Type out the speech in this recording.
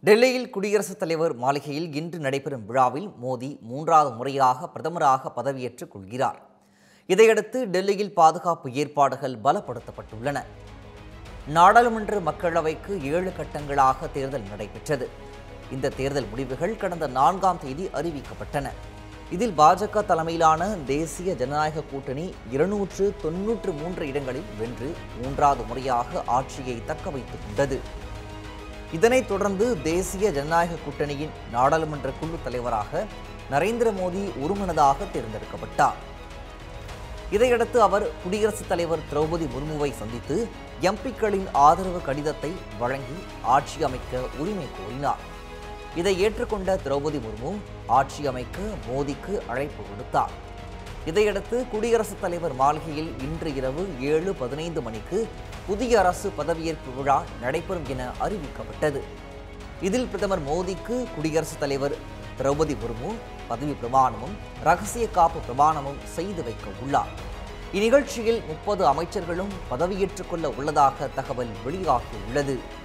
டெல்லியில் குடியரசுத் தலைவர் மாளிகையில் இன்று நடைபெறும் விழாவில் மோடி மூன்றாவது முறையாக பிரதமராக பதவியேற்றுக் கொள்கிறார் இதையடுத்து டெல்லியில் பாதுகாப்பு ஏற்பாடுகள் பலப்படுத்தப்பட்டுள்ளன நாடாளுமன்ற மக்களவைக்கு ஏழு கட்டங்களாக தேர்தல் நடைபெற்றது இந்த தேர்தல் முடிவுகள் கடந்த நான்காம் தேதி அறிவிக்கப்பட்டன இதில் பாஜக தலைமையிலான தேசிய ஜனநாயக கூட்டணி இருநூற்று தொன்னூற்று மூன்று இடங்களில் வென்று மூன்றாவது முறையாக ஆட்சியை தக்க வைத்துக் கொண்டது இதனைத் தொடர்ந்து தேசிய ஜனநாயக கூட்டணியின் நாடாளுமன்ற குழு தலைவராக நரேந்திர மோடி ஒருமனதாக தேர்ந்தெடுக்கப்பட்டார் இதையடுத்து அவர் குடியரசுத் தலைவர் திரௌபதி முர்முவை சந்தித்து எம்பிக்களின் ஆதரவு கடிதத்தை வழங்கி ஆட்சி அமைக்க உரிமை கோரினார் இதை ஏற்றுக்கொண்ட திரௌபதி முர்மு ஆட்சி அமைக்க மோடிக்கு அழைப்பு கொடுத்தார் இதையடுத்து குடியரசுத் தலைவர் மாளிகையில் இன்று இரவு ஏழு பதினைந்து மணிக்கு புதிய அரசு பதவியேற்பு விழா நடைபெறும் என அறிவிக்கப்பட்டது இதில் பிரதமர் மோடிக்கு குடியரசுத் தலைவர் திரௌபதி முர்மு பதவி பிரமாணமும் ரகசிய காப்பு பிரமாணமும் செய்து வைக்க உள்ளார் இந்நிகழ்ச்சியில் முப்பது அமைச்சர்களும் பதவியேற்றுக் கொள்ள உள்ளதாக தகவல் வெளியாகியுள்ளது